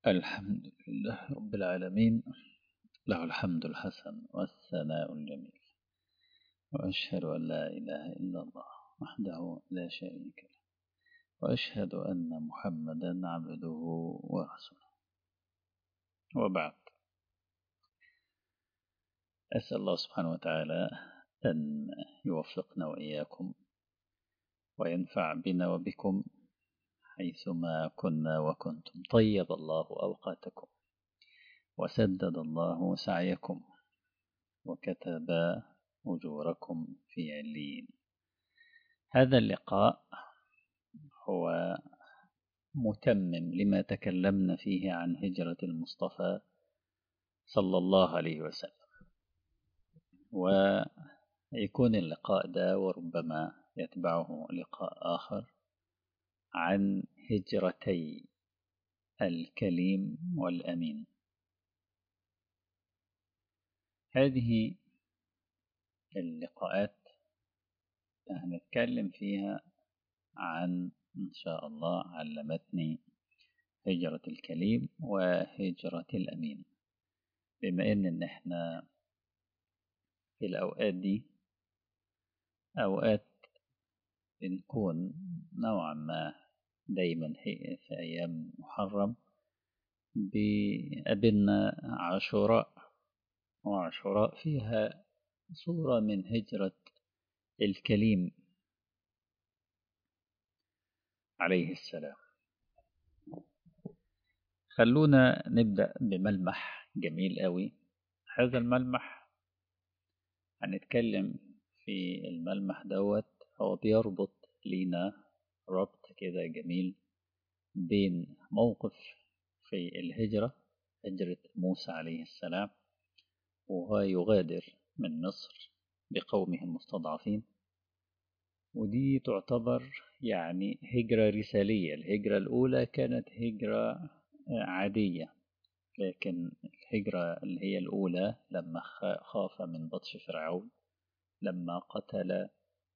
الحمد لله رب العالمين له الحمد الحسن والثناء الجميل وأشهد أن لا إله إلا الله وحده لا شريك له وأشهد أن محمدا عبده ورسوله وبعد أسأل الله سبحانه وتعالى أن يوفقنا وإياكم وينفع بنا وبكم حيثما كنا وكنتم طيب الله أوقاتكم وسدد الله سعيكم وكتب أجوركم في عليين هذا اللقاء هو متمم لما تكلمنا فيه عن هجرة المصطفى صلى الله عليه وسلم ويكون اللقاء ده وربما يتبعه لقاء آخر عن هجرتي الكليم والأمين هذه اللقاءات هنتكلم فيها عن إن شاء الله علمتني هجرة الكليم وهجرة الأمين بما إن إن إحنا في الأوقات دي أوقات بنكون نوعا ما دايما في أيام محرم بقابلنا عاشوراء وعاشوراء فيها صورة من هجرة الكليم عليه السلام خلونا نبدأ بملمح جميل قوي هذا الملمح هنتكلم في الملمح دوت هو بيربط لينا ربط كده جميل بين موقف في الهجرة هجرة موسى عليه السلام وهو يغادر من مصر بقومه المستضعفين ودي تعتبر يعني هجرة رسالية الهجرة الأولى كانت هجرة عادية لكن الهجرة اللي هي الأولى لما خاف من بطش فرعون لما قتل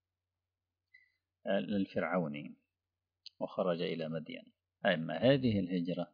الفرعوني وخرج إلى مدين أما هذه الهجرة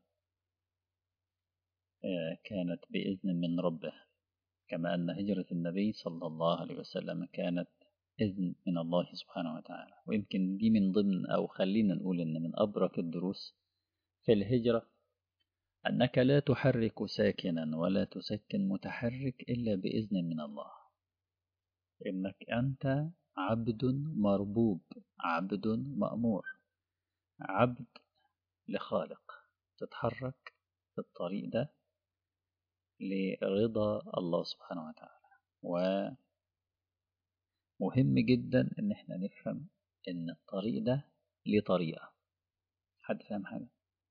كانت بإذن من ربه كما أن هجرة النبي صلى الله عليه وسلم كانت إذن من الله سبحانه وتعالى ويمكن دي من ضمن أو خلينا نقول إن من أبرك الدروس في الهجرة أنك لا تحرك ساكنا ولا تسكن متحرك إلا بإذن من الله إنك أنت عبد مربوب عبد مأمور عبد لخالق تتحرك في الطريق ده لرضا الله سبحانه وتعالى ومهم جدا ان احنا نفهم ان الطريق ده ليه طريقة حد فاهم حاجة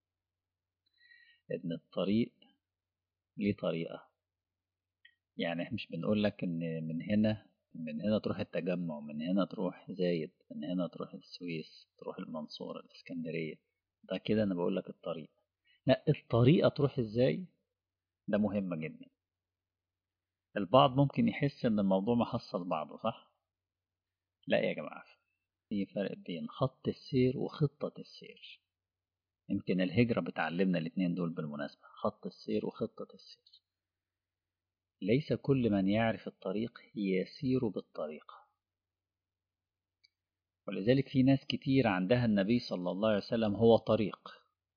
ان الطريق ليه طريقة يعني احنا مش بنقول لك ان من هنا من هنا تروح التجمع من هنا تروح زايد من هنا تروح السويس تروح المنصورة الاسكندرية ده كده انا بقول لك الطريق لا الطريقة تروح ازاي ده مهم جدا البعض ممكن يحس ان الموضوع محصل بعضه صح لا يا جماعة في فرق بين خط السير وخطة السير يمكن الهجرة بتعلمنا الاتنين دول بالمناسبة خط السير وخطة السير ليس كل من يعرف الطريق يسير بالطريقة ولذلك في ناس كتير عندها النبي صلى الله عليه وسلم هو طريق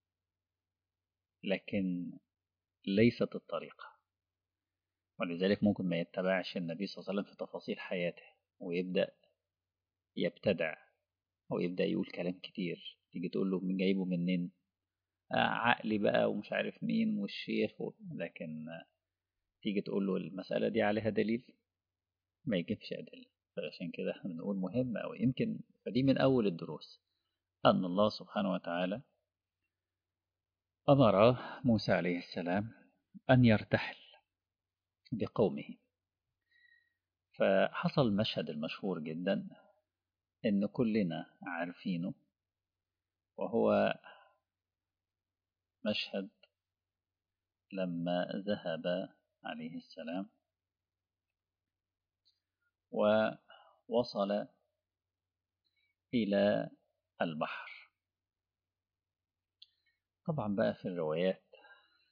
لكن ليست الطريقة ولذلك ممكن ما يتبعش النبي صلى الله عليه وسلم في تفاصيل حياته ويبدأ يبتدع أو يبدأ يقول كلام كتير تيجي تقول له من جايبه منين آه عقلي بقى ومش عارف مين والشيخ و... لكن تيجي تقول له المسألة دي عليها دليل ما يجيبش أدلة فعشان كده احنا بنقول مهم أو يمكن فدي من أول الدروس أن الله سبحانه وتعالى أمر موسى عليه السلام أن يرتحل بقومه فحصل المشهد المشهور جدا إن كلنا عارفينه وهو مشهد لما ذهب عليه السلام ووصل إلى البحر طبعا بقى في الروايات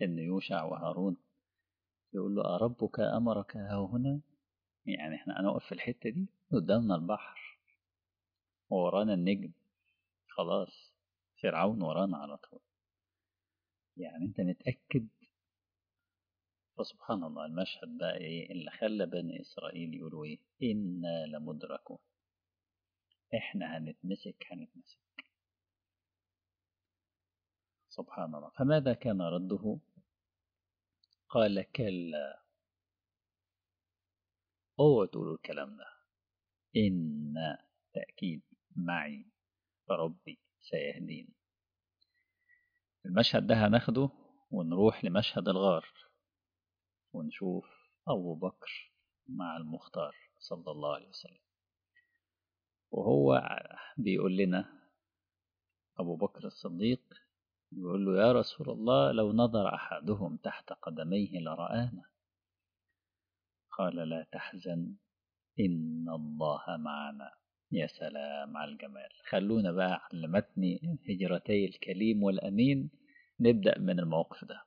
إن يوشع وهارون يقول له أربك أمرك ها هنا يعني احنا هنقف في الحتة دي قدامنا البحر وورانا النجم خلاص فرعون ورانا على طول يعني انت نتأكد فسبحان الله المشهد بقى ايه اللي خلى بني إسرائيل يقولوا ايه إنا لمدركون احنا هنتمسك هنتمسك سبحان الله فماذا كان رده قال كلا اوعوا تقولوا الكلام ده إن تأكيد معي ربي سيهدين المشهد ده هناخده ونروح لمشهد الغار ونشوف أبو بكر مع المختار صلى الله عليه وسلم وهو بيقول لنا أبو بكر الصديق يقول له يا رسول الله لو نظر أحدهم تحت قدميه لرآنا قال لا تحزن إن الله معنا يا سلام على الجمال خلونا بقى علمتني هجرتي الكليم والأمين نبدأ من الموقف ده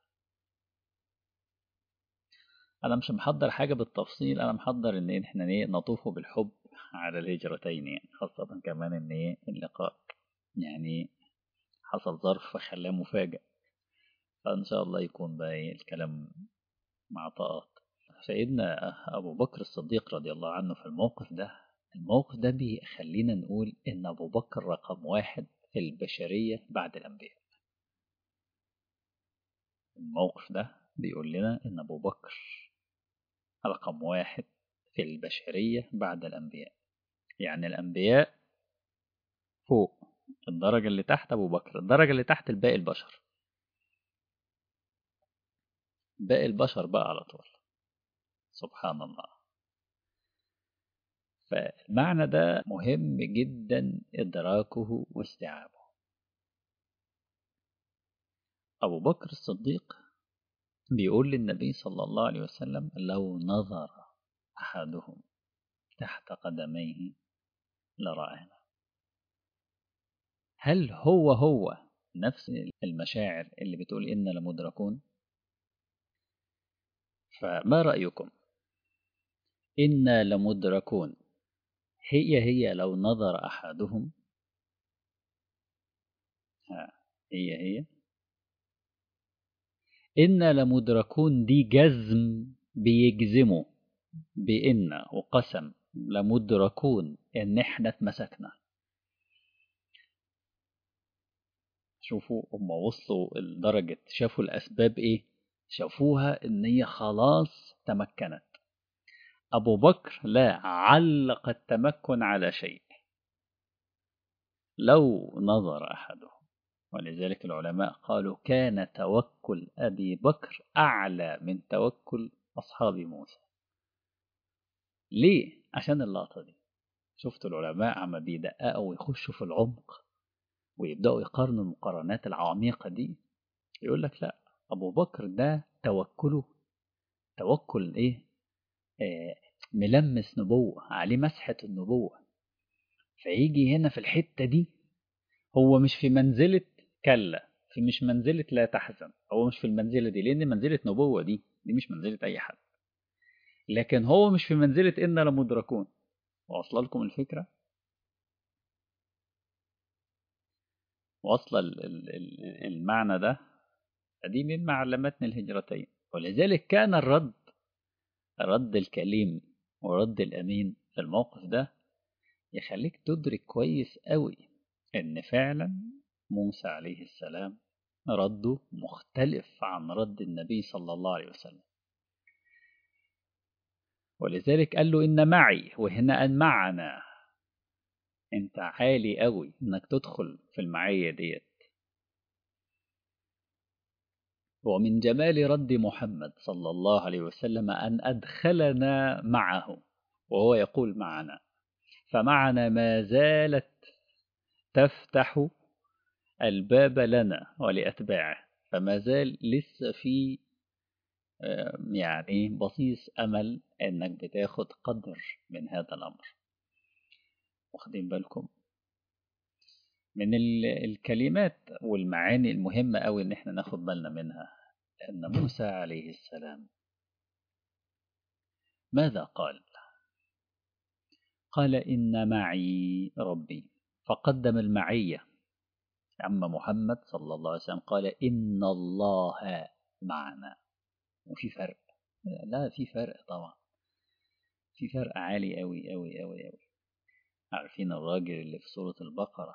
أنا مش محضر حاجة بالتفصيل أنا محضر إن إحنا إيه نطوف بالحب على الهجرتين يعني خاصة كمان إن إيه اللقاء يعني حصل ظرف فخلاه مفاجئ فإن شاء الله يكون بقى إيه الكلام مع طاقات سيدنا أبو بكر الصديق رضي الله عنه في الموقف ده الموقف ده بيخلينا نقول إن أبو بكر رقم واحد في البشرية بعد الأنبياء الموقف ده بيقول لنا إن أبو بكر رقم واحد في البشرية بعد الأنبياء يعني الأنبياء فوق الدرجة اللي تحت أبو بكر الدرجة اللي تحت الباقي البشر باقي البشر بقى على طول سبحان الله فالمعنى ده مهم جدا إدراكه واستيعابه أبو بكر الصديق بيقول للنبي صلى الله عليه وسلم لو نظر أحدهم تحت قدميه لرآنا هل هو هو نفس المشاعر اللي بتقول إن لمدركون فما رأيكم إنا لمدركون هي هي لو نظر أحدهم ها هي هي إنا لمدركون دي جزم بيجزموا بإن وقسم لمدركون إن إحنا اتمسكنا شوفوا هم وصلوا لدرجة شافوا الأسباب إيه شافوها إن هي خلاص تمكنت أبو بكر لا علق التمكن على شيء لو نظر أحدهم ولذلك العلماء قالوا كان توكل أبي بكر أعلى من توكل أصحاب موسى ليه؟ عشان اللقطة دي شفتوا العلماء عم بيدققوا ويخشوا في العمق ويبدأوا يقارنوا المقارنات العميقة دي يقول لك لا أبو بكر ده توكله توكل إيه؟ آه ملمس نبوة عليه مسحة النبوة فيجي هنا في الحتة دي هو مش في منزلة كلا في مش منزلة لا تحزن هو مش في المنزلة دي لأن منزلة نبوة دي دي مش منزلة أي حد لكن هو مش في منزلة إنا لمدركون واصلة لكم الفكرة واصلة المعنى ده دي مما علمتني الهجرتين ولذلك كان الرد الرد الكليم ورد الأمين في الموقف ده يخليك تدرك كويس قوي إن فعلا موسى عليه السلام رده مختلف عن رد النبي صلى الله عليه وسلم ولذلك قال له إن معي وهنا أن معنا أنت عالي قوي إنك تدخل في المعية ديت ومن جمال رد محمد صلى الله عليه وسلم أن أدخلنا معه وهو يقول معنا فمعنا ما زالت تفتح الباب لنا ولأتباعه فما زال لسه في يعني بصيص أمل أنك بتاخد قدر من هذا الأمر واخدين بالكم من الكلمات والمعاني المهمة أوي إن احنا ناخد بالنا منها أن موسى عليه السلام ماذا قال قال إن معي ربي فقدم المعية عم محمد صلى الله عليه وسلم قال إن الله معنا وفي فرق لا في فرق طبعا في فرق عالي أوي أوي أوي أوي عارفين الراجل اللي في سورة البقرة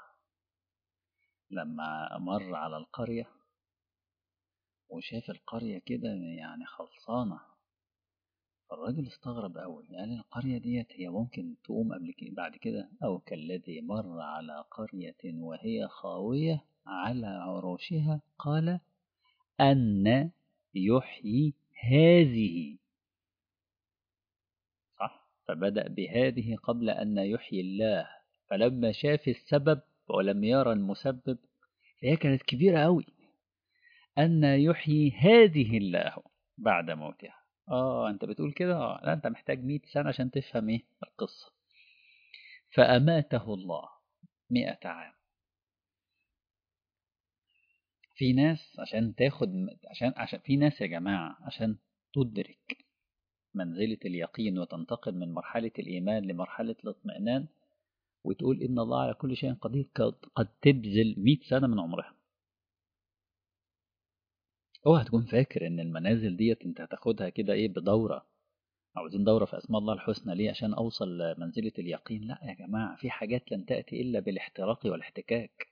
لما مر على القرية وشاف القرية كده يعني خلصانة فالراجل استغرب أوي قال القرية ديت هي ممكن تقوم قبل كده بعد كده أو كالذي مر على قرية وهي خاوية على عروشها قال أن يحيي هذه صح فبدأ بهذه قبل أن يحيي الله فلما شاف السبب ولم يرى المسبب فهي كانت كبيرة أوي أن يحيي هذه الله بعد موتها آه أنت بتقول كده آه لا أنت محتاج مئة سنة عشان تفهم إيه القصة فأماته الله مئة عام في ناس عشان تاخد عشان عشان في ناس يا جماعة عشان تدرك منزلة اليقين وتنتقل من مرحلة الإيمان لمرحلة الاطمئنان وتقول إن الله على كل شيء قدير قد تبذل مئة سنة من عمرها اوعى تكون فاكر ان المنازل ديت انت هتاخدها كده ايه بدورة عاوزين دورة في اسماء الله الحسنى ليه عشان اوصل لمنزلة اليقين لا يا جماعة في حاجات لن تأتي الا بالاحتراق والاحتكاك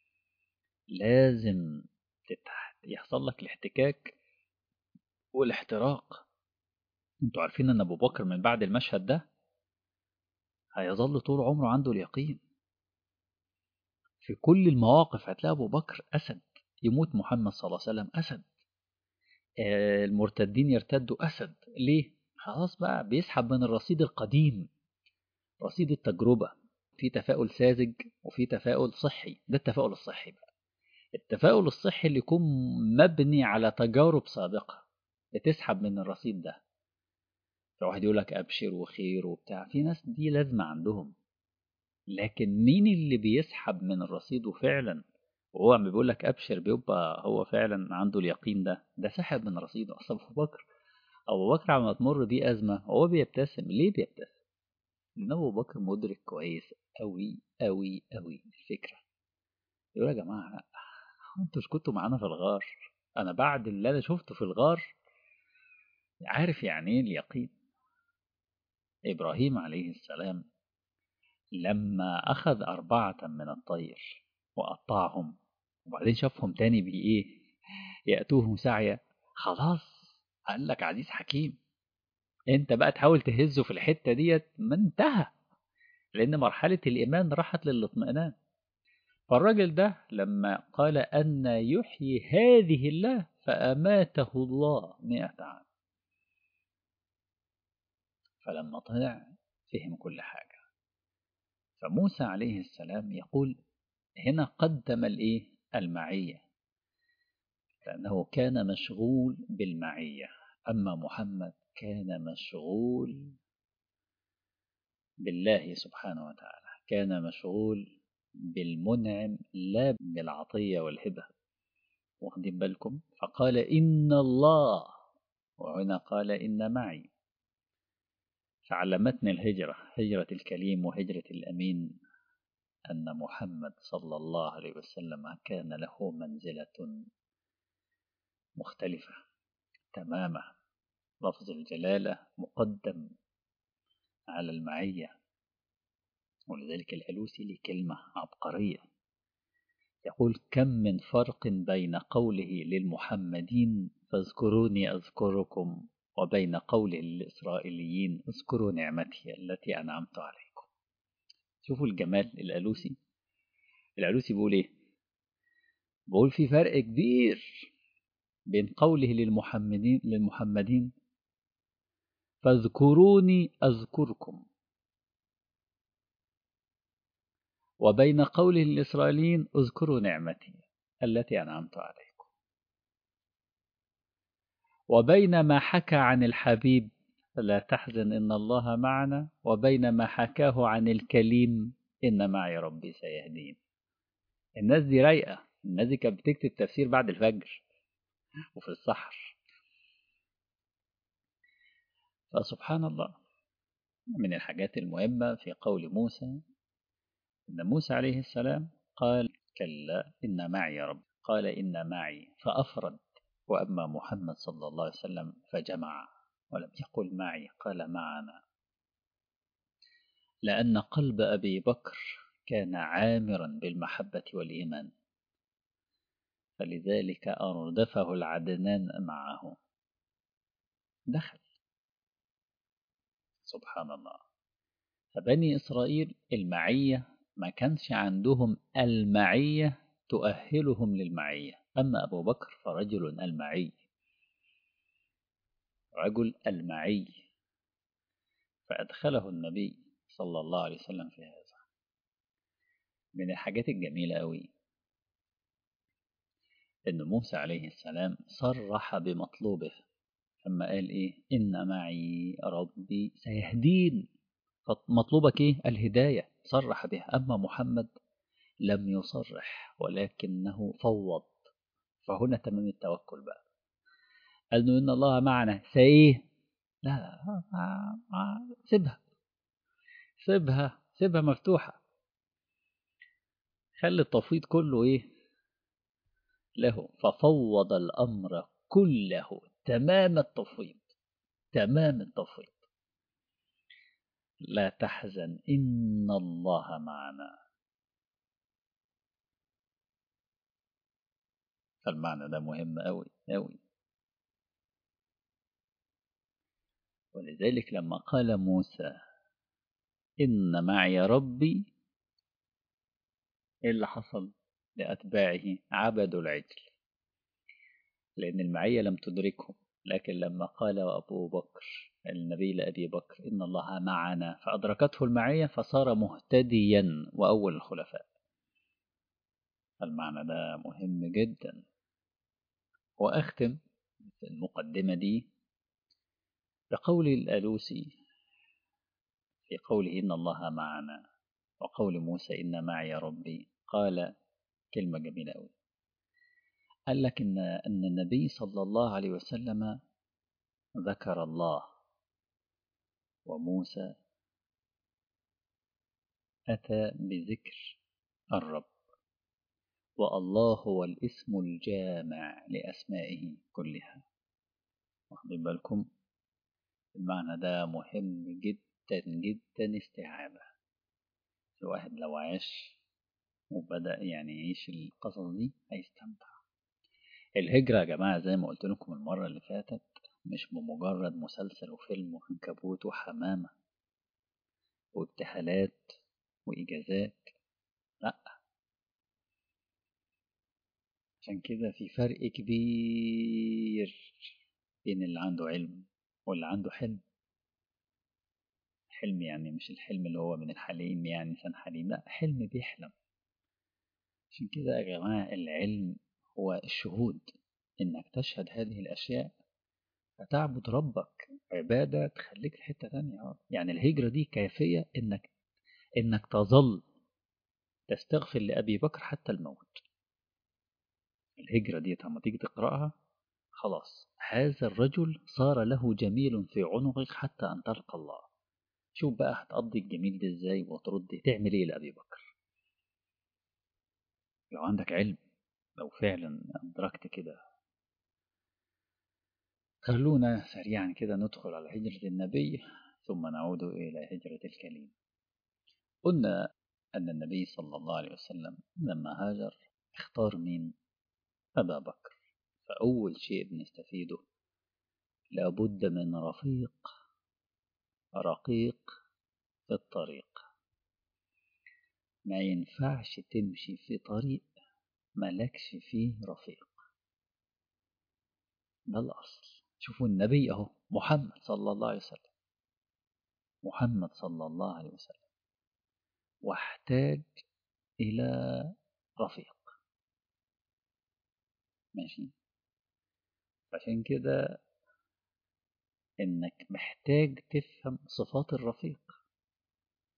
لازم يحصل لك الاحتكاك والاحتراق انتوا عارفين ان ابو بكر من بعد المشهد ده هيظل طول عمره عنده اليقين في كل المواقف هتلاقي ابو بكر اسد يموت محمد صلى الله عليه وسلم اسد المرتدين يرتدوا اسد ليه خلاص بقى بيسحب من الرصيد القديم رصيد التجربه في تفاؤل ساذج وفي تفاؤل صحي ده التفاؤل الصحي بقى التفاؤل الصحي اللي يكون مبني على تجارب سابقه بتسحب من الرصيد ده فواحد يقول لك ابشر وخير وبتاع في ناس دي لازمه عندهم لكن مين اللي بيسحب من الرصيد وفعلا وهو عم بيقول لك ابشر بيبقى هو فعلا عنده اليقين ده ده سحب من رصيده اصل ابو بكر ابو بكر عم تمر بيه ازمه هو بيبتسم ليه بيبتسم لان ابو بكر مدرك كويس قوي قوي قوي الفكره يقول يا جماعه لا انتوا كنتوا معانا في الغار انا بعد اللي انا شفته في الغار عارف يعني ايه اليقين ابراهيم عليه السلام لما اخذ اربعه من الطير وقطعهم وبعدين شافهم تاني بإيه يأتوهم سعيا خلاص قال لك عزيز حكيم انت بقى تحاول تهزه في الحتة ديت ما انتهى لأن مرحلة الإيمان راحت للاطمئنان فالراجل ده لما قال أن يحيي هذه الله فأماته الله مئة عام فلما طلع فهم كل حاجة فموسى عليه السلام يقول هنا قدم الايه المعيه لانه كان مشغول بالمعيه اما محمد كان مشغول بالله سبحانه وتعالى كان مشغول بالمنعم لا بالعطيه والهبه واخدين بالكم فقال ان الله وهنا قال ان معي فعلمتني الهجره هجره الكليم وهجره الامين أن محمد صلى الله عليه وسلم كان له منزلة مختلفة تماما لفظ الجلالة مقدم على المعية ولذلك الألوسي لكلمة عبقرية يقول كم من فرق بين قوله للمحمدين فاذكروني أذكركم وبين قوله للإسرائيليين اذكروا نعمتي التي أنعمت عليكم شوفوا الجمال الألوسي الألوسي بيقول إيه بقول في فرق كبير بين قوله للمحمدين للمحمدين فاذكروني أذكركم وبين قوله للإسرائيليين اذكروا نعمتي التي أنعمت عليكم وبين ما حكى عن الحبيب لا تحزن إن الله معنا وبين ما حكاه عن الكليم إن معي ربي سيهدين الناس دي رايقة الناس دي كانت بتكتب تفسير بعد الفجر وفي السحر فسبحان الله من الحاجات المهمة في قول موسى إن موسى عليه السلام قال كلا إن معي رب قال إن معي فأفرد وأما محمد صلى الله عليه وسلم فجمع ولم يقل معي قال معنا لأن قلب أبي بكر كان عامرا بالمحبة والإيمان فلذلك أردفه العدنان معه دخل سبحان الله فبني إسرائيل المعية ما كانش عندهم المعية تؤهلهم للمعية أما أبو بكر فرجل المعي رجل المعي فأدخله النبي صلى الله عليه وسلم في هذا من الحاجات الجميلة أوي إن موسى عليه السلام صرح بمطلوبه لما قال إيه إن معي ربي سيهدين فمطلوبك إيه الهداية صرح بها أما محمد لم يصرح ولكنه فوض فهنا تمام التوكل بقى قال له إن الله معنا سإيه لا لا ما ما سيبها سيبها سيبها مفتوحة خلي التفويض كله إيه له ففوض الأمر كله تمام التفويض تمام التفويض لا تحزن إن الله معنا فالمعنى ده مهم أوي أوي ولذلك لما قال موسى إن معي ربي إيه اللي حصل لأتباعه عبدوا العجل لأن المعية لم تدركهم لكن لما قال أبو بكر النبي لأبي بكر إن الله معنا فأدركته المعية فصار مهتديا وأول الخلفاء المعنى ده مهم جدا وأختم المقدمة دي بقول الألوسي في قوله إن الله معنا وقول موسى إن معي ربي قال كلمة جميلة أوي قال لك إن, أن النبي صلى الله عليه وسلم ذكر الله وموسى أتى بذكر الرب والله هو الاسم الجامع لأسمائه كلها واخدين بالكم المعنى ده مهم جدا جدا استيعابه الواحد لو عاش وبدأ يعني يعيش القصص دي هيستمتع الهجرة يا جماعة زي ما قلت لكم المرة اللي فاتت مش بمجرد مسلسل وفيلم وعنكبوت وحمامة وابتهالات وإجازات لأ عشان كده في فرق كبير بين اللي عنده علم واللي عنده حلم حلم يعني مش الحلم اللي هو من الحليم يعني إنسان حليم لأ حلم بيحلم عشان كده يا جماعة العلم هو الشهود إنك تشهد هذه الأشياء فتعبد ربك عبادة تخليك في حتة تانية يعني الهجرة دي كافية إنك إنك تظل تستغفر لأبي بكر حتى الموت الهجرة دي لما تيجي تقرأها خلاص هذا الرجل صار له جميل في عنقك حتى أن تلقى الله شوف بقى هتقضي الجميل ده ازاي وترد تعمل ايه لأبي بكر لو عندك علم لو فعلا أدركت كده خلونا سريعا كده ندخل على هجرة النبي ثم نعود إلى هجرة الكليم قلنا أن النبي صلى الله عليه وسلم لما هاجر اختار مين أبا بكر فأول شيء بنستفيده لابد من رفيق رقيق في الطريق ما ينفعش تمشي في طريق ملكش فيه رفيق ده الأصل شوفوا النبي أهو محمد صلى الله عليه وسلم محمد صلى الله عليه وسلم واحتاج إلى رفيق ماشي عشان كده إنك محتاج تفهم صفات الرفيق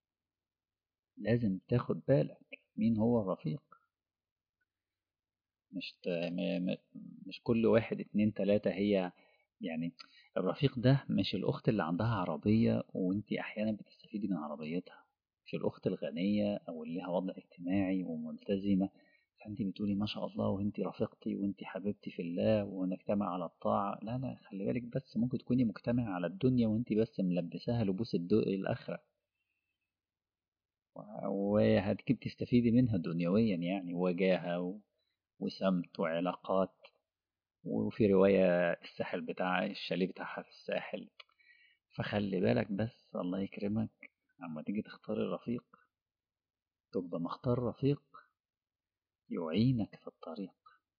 لازم تاخد بالك مين هو الرفيق مش ت... م... م... مش كل واحد اتنين تلاتة هي يعني الرفيق ده مش الأخت اللي عندها عربية وانت أحيانا بتستفيدي من عربيتها مش الأخت الغنية أو اللي لها وضع اجتماعي وملتزمة فأنت بتقولي ما شاء الله وانت رفيقتي وانت حبيبتي في الله ونجتمع على الطاعة لا لا خلي بالك بس ممكن تكوني مجتمع على الدنيا وانت بس ملبساها لبوس الدو... الآخرة وهتجيب تستفيدي منها دنيويا يعني وجاهة و... وسمت وعلاقات وفي رواية الساحل بتاع الشاليه بتاعها في الساحل فخلي بالك بس الله يكرمك اما تيجي تختار الرفيق تبقى مختار رفيق يعينك في الطريق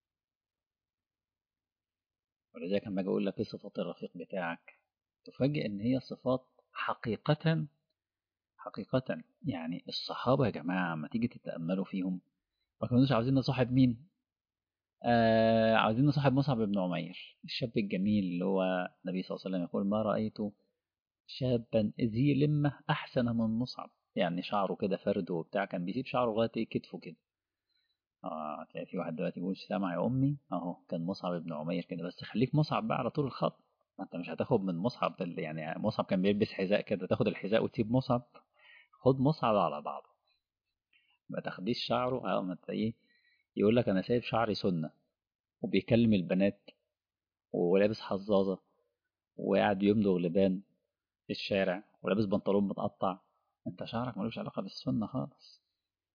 ولذلك لما اجي اقول لك ايه صفات الرفيق بتاعك تفاجئ ان هي صفات حقيقة حقيقة يعني الصحابة يا جماعة لما تيجي تتأملوا فيهم ما كانوش عاوزين نصاحب مين آه عاوزين نصاحب مصعب بن عمير الشاب الجميل اللي هو النبي صلى الله عليه وسلم يقول ما رأيت شابا ذي لمة أحسن من مصعب يعني شعره كده فرد وبتاع كان بيسيب شعره لغاية كتفه كده اه تلاقي في واحد دلوقتي يقول سامع يا أمي أهو كان مصعب بن عمير كده بس خليك مصعب بقى على طول الخط ما أنت مش هتاخد من مصعب يعني مصعب كان بيلبس حذاء كده تاخد الحذاء وتسيب مصعب خد مصعب على بعضه ما تاخديش شعره اه ما ايه يقول لك انا سايب شعري سنه وبيكلم البنات ولابس حظاظه وقاعد يمضغ لبان في الشارع ولابس بنطلون متقطع انت شعرك ملوش علاقه بالسنه خالص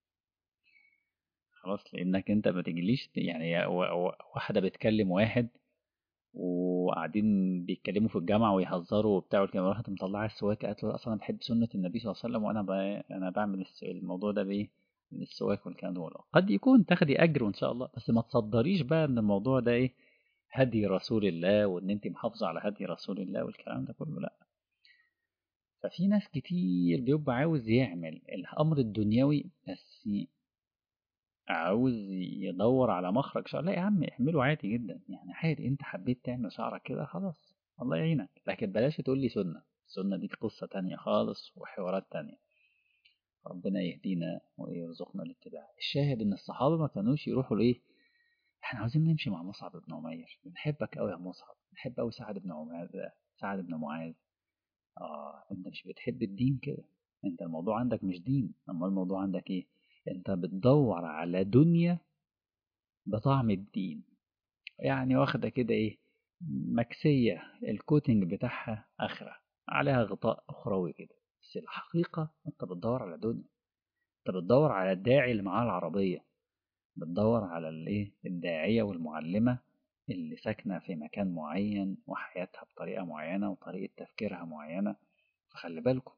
خلاص لانك انت ما تجيليش يعني واحده بتكلم واحد وقاعدين بيتكلموا في الجامعه ويهزروا وبتاع والكلام راحت مطلعه السواك قالت له اصلا انا بحب سنه النبي صلى الله عليه وسلم وانا ب... انا بعمل الموضوع ده بايه من السواك والكلام ده قد يكون تاخدي اجر ان شاء الله بس ما تصدريش بقى ان الموضوع ده ايه هدي رسول الله وان انت محافظه على هدي رسول الله والكلام ده كله لا ففي ناس كتير بيبقى عاوز يعمل الامر الدنيوي بس عاوز يدور على مخرج شعر لا يا عم اعمله عادي جدا يعني عادي انت حبيت تعمل شعرك كده خلاص الله يعينك لكن بلاش تقول لي سنة السنة دي قصة تانية خالص وحوارات تانية ربنا يهدينا ويرزقنا الاتباع الشاهد ان الصحابة ما كانوش يروحوا لايه احنا عاوزين نمشي مع مصعب بن عمير بنحبك قوي يا مصعب بنحب قوي سعد بن معاذ سعد بن معاذ اه انت مش بتحب الدين كده انت الموضوع عندك مش دين اما الموضوع عندك ايه انت بتدور على دنيا بطعم الدين يعني واخدة كده ايه مكسية الكوتنج بتاعها اخرة عليها غطاء اخروي كده بس الحقيقة انت بتدور على دنيا انت بتدور على الداعي اللي معاه العربية بتدور على الايه الداعية والمعلمة اللي ساكنة في مكان معين وحياتها بطريقة معينة وطريقة تفكيرها معينة فخلي بالكم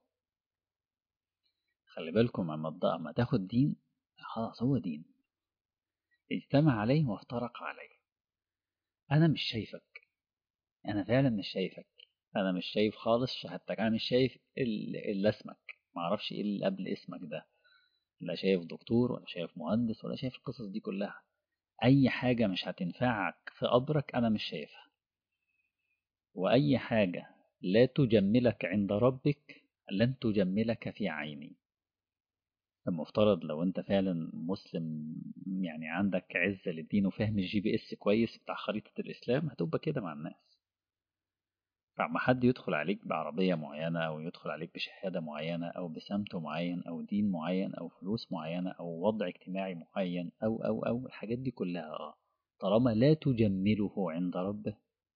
خلي بالكم اما اما تاخد دين خلاص هو دين اجتمع عليه وافترق عليه انا مش شايفك انا فعلا مش شايفك انا مش شايف خالص شهادتك انا مش شايف الا اسمك معرفش ايه اللي قبل اسمك ده لا شايف دكتور ولا شايف مهندس ولا شايف القصص دي كلها اي حاجة مش هتنفعك في قبرك انا مش شايفها واي حاجة لا تجملك عند ربك لن تجملك في عيني المفترض لو انت فعلا مسلم يعني عندك عزة للدين وفاهم الجي بي اس كويس بتاع خريطة الاسلام هتبقى كده مع الناس فما حد يدخل عليك بعربية معينة او يدخل عليك بشهادة معينة او بسمت معين او دين معين او فلوس معينة او وضع اجتماعي معين او او او الحاجات دي كلها اه طالما لا تجمله عند ربه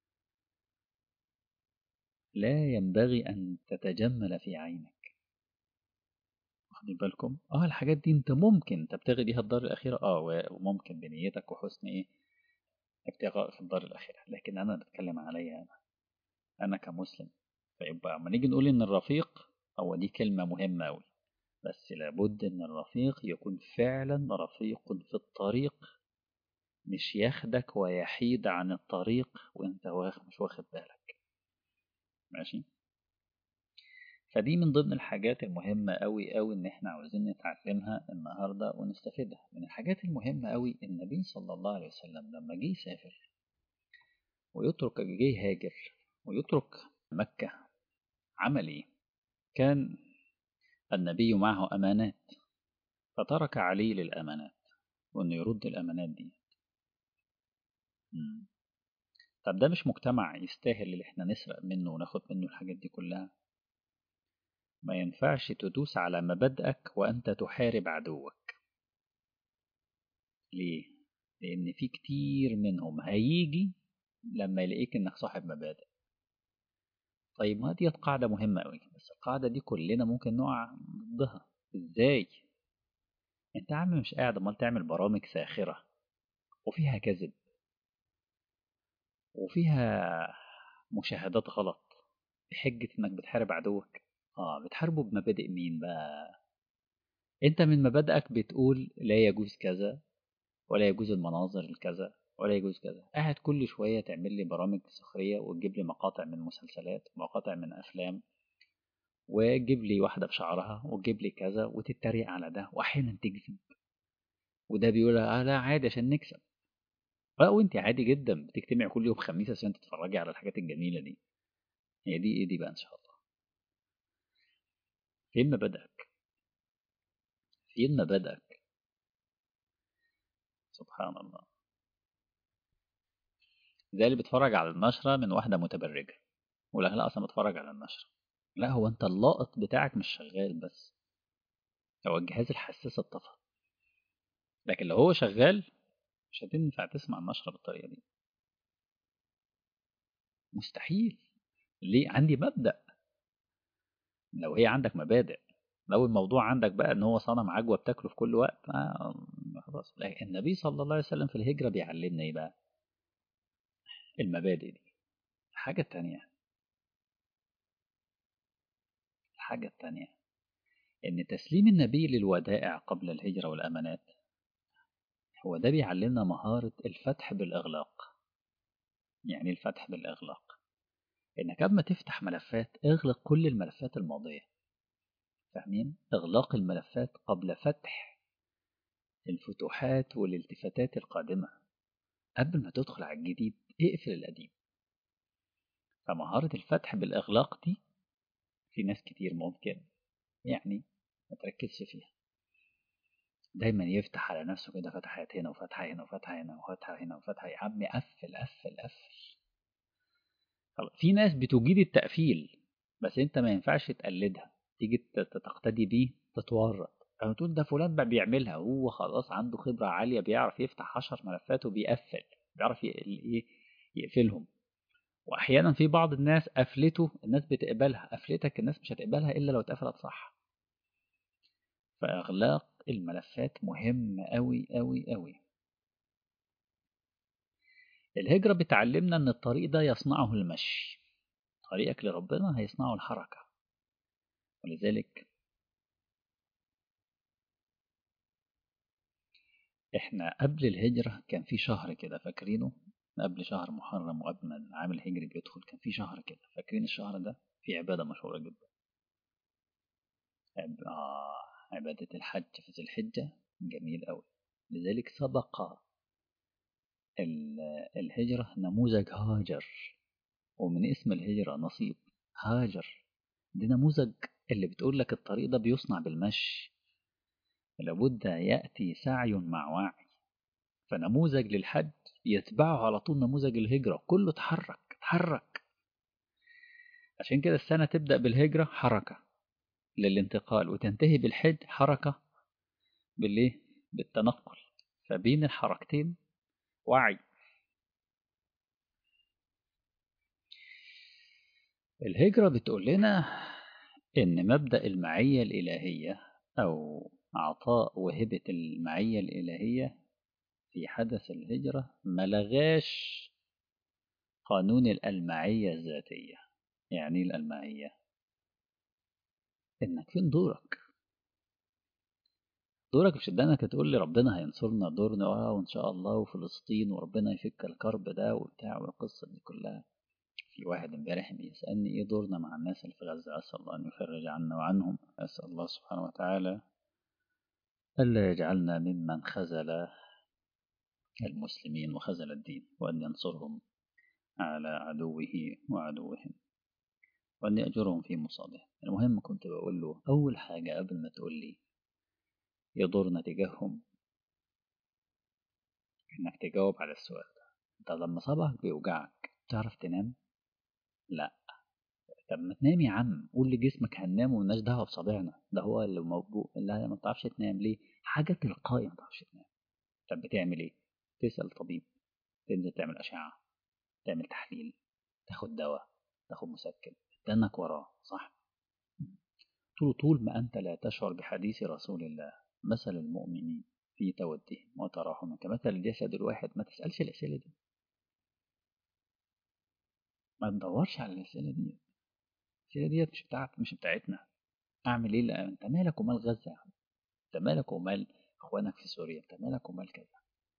لا ينبغي ان تتجمل في عينك واخدين بالكم اه الحاجات دي انت ممكن تبتغي بيها الدار الاخيره اه وممكن بنيتك وحسن ايه ابتغاء في الدار الاخيره لكن انا بتكلم عليا انا انا كمسلم فيبقى اما نيجي نقول ان الرفيق هو دي كلمه مهمه قوي بس لابد ان الرفيق يكون فعلا رفيق في الطريق مش ياخدك ويحيد عن الطريق وانت مش واخد بالك ماشي فدي من ضمن الحاجات المهمة أوي أوي إن إحنا عاوزين نتعلمها النهاردة ونستفيدها من الحاجات المهمة أوي النبي صلى الله عليه وسلم لما جه يسافر ويترك جه يهاجر ويترك مكة عمل إيه؟ كان النبي معه أمانات فترك علي للأمانات وإنه يرد الأمانات دي طب ده مش مجتمع يستاهل اللي احنا نسرق منه وناخد منه الحاجات دي كلها ما ينفعش تدوس على مبادئك وأنت تحارب عدوك ليه؟ لأن في كتير منهم هيجي لما يلاقيك إنك صاحب مبادئ طيب ما دي قاعدة مهمة أوي بس القاعدة دي كلنا ممكن نقع ضدها إزاي؟ أنت يا عم مش قاعد أمال تعمل برامج ساخرة وفيها كذب وفيها مشاهدات غلط بحجة إنك بتحارب عدوك آه بتحاربه بمبادئ مين بقى؟ أنت من مبادئك بتقول لا يجوز كذا ولا يجوز المناظر الكذا ولا يجوز كذا قاعد كل شوية تعمل لي برامج سخرية وتجيب لي مقاطع من مسلسلات ومقاطع من أفلام وتجيب لي واحدة بشعرها وتجيب لي كذا وتتريق على ده وأحيانا تكذب وده بيقول آه لا عادي عشان نكسب لا وانت عادي جدا بتجتمع كل يوم خميس عشان تتفرجي على الحاجات الجميلة دي هي دي ايه دي بقى ان شاء الله فين مبادئك فين مبادئك سبحان الله زي اللي بيتفرج على النشرة من واحدة متبرجة ولا لا أصلا بتفرج على النشرة لا هو أنت اللائط بتاعك مش شغال بس هو الجهاز الحساس اتطفى لكن لو هو شغال مش هتنفع تسمع النشرة بالطريقة دي مستحيل ليه عندي مبدأ لو هي عندك مبادئ لو الموضوع عندك بقى ان هو صنم عجوه بتاكله في كل وقت آه خلاص لكن النبي صلى الله عليه وسلم في الهجره بيعلمنا ايه بقى المبادئ دي الحاجه التانية الحاجه التانية ان تسليم النبي للودائع قبل الهجره والامانات هو ده بيعلمنا مهاره الفتح بالاغلاق يعني الفتح بالاغلاق انك قبل ما تفتح ملفات اغلق كل الملفات الماضيه فاهمين اغلاق الملفات قبل فتح الفتوحات والالتفاتات القادمه قبل ما تدخل على الجديد اقفل القديم فمهاره الفتح بالاغلاق دي في ناس كتير ممكن يعني ما تركزش فيها دايما يفتح على نفسه كده فتحات هنا وفتحة هنا وفتحة هنا وفتحة هنا وفتحة يا عم قفل قفل قفل في ناس بتجيد التقفيل بس انت ما ينفعش تقلدها تيجي تقتدي بيه تتورط او تقول ده فلان بقى بيعملها هو خلاص عنده خبرة عالية بيعرف يفتح عشر ملفات وبيقفل بيعرف يقفلهم واحيانا في بعض الناس قفلته الناس بتقبلها قفلتك الناس مش هتقبلها الا لو اتقفلت صح فاغلاق الملفات مهم قوي قوي قوي الهجرة بتعلمنا ان الطريق ده يصنعه المشي طريقك لربنا هيصنعه الحركة ولذلك احنا قبل الهجرة كان في شهر كده فاكرينه قبل شهر محرم وقبل ما العام الهجري بيدخل كان في شهر كده فاكرين الشهر ده في عبادة مشهورة جدا آه عبادة الحج في ذي الحجة جميل أوي لذلك سبق الهجرة نموذج هاجر ومن اسم الهجرة نصيب هاجر دي نموذج اللي بتقول لك الطريق ده بيصنع بالمشي لابد يأتي سعي مع وعي فنموذج للحج يتبعه على طول نموذج الهجرة كله اتحرك اتحرك عشان كده السنة تبدأ بالهجرة حركة للانتقال وتنتهي بالحج حركة بالإيه؟ بالتنقل فبين الحركتين وعي الهجرة بتقول لنا إن مبدأ المعية الإلهية أو عطاء وهبة المعية الإلهية في حدث الهجرة ملغاش قانون الألمعية الذاتية يعني الألمعية إنك فين دورك دورك مش انك تقول لي ربنا هينصرنا دورنا اه وان شاء الله وفلسطين وربنا يفك الكرب ده وبتاع والقصه دي كلها في واحد امبارح بيسالني ايه دورنا مع الناس اللي في غزه اسال الله ان يفرج عنا وعنهم اسال الله سبحانه وتعالى الا يجعلنا ممن خذل المسلمين وخذل الدين وان ينصرهم على عدوه وعدوهم وان ياجرهم في مصابهم المهم كنت بقول له اول حاجه قبل ما تقول لي يضرنا تجاههم انك تجاوب على السؤال ده انت لما صبعك بيوجعك تعرف تنام لا طب ما تنام يا عم قول لجسمك هننام ومالناش دعوه بصابعنا ده هو اللي موبوء لا ما بتعرفش تنام ليه حاجه تلقائي ما بتعرفش تنام طب بتعمل ايه تسال طبيب تنزل تعمل اشعه تعمل تحليل تاخد دواء تاخد مسكن تنك وراه صح طول طول ما انت لا تشعر بحديث رسول الله مثل المؤمنين في تودهم وتراحمهم كمثل الجسد الواحد ما تسالش الاسئله دي ما تدورش على الاسئله دي الاسئله ديت مش بتاعت مش بتاعتنا اعمل ايه لا انت مالك ومال غزه يا عم انت مالك ومال اخوانك في سوريا انت مالك ومال كذا